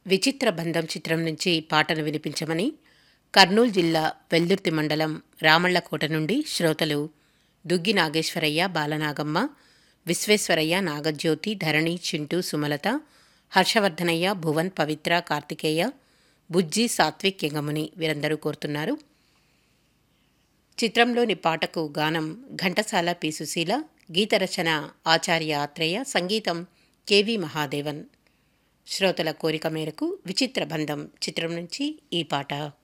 విచిత్ర బంధం చిత్రం నుంచి పాటను వినిపించమని కర్నూలు జిల్లా వెల్దుర్తి మండలం రామళ్ళకోట నుండి శ్రోతలు దుగ్గి నాగేశ్వరయ్య బాలనాగమ్మ విశ్వేశ్వరయ్య నాగజ్యోతి ధరణి చింటూ సుమలత హర్షవర్ధనయ్య భువన్ పవిత్ర కార్తికేయ బుజ్జి సాత్విక్ యంగముని వీరందరూ కోరుతున్నారు చిత్రంలోని పాటకు గానం ఘంటసాల పి సుశీల గీతరచన ఆచార్య ఆత్రేయ సంగీతం కెవి మహాదేవన్ శ్రోతల కోరిక మేరకు విచిత్ర బంధం చిత్రం నుంచి ఈ పాట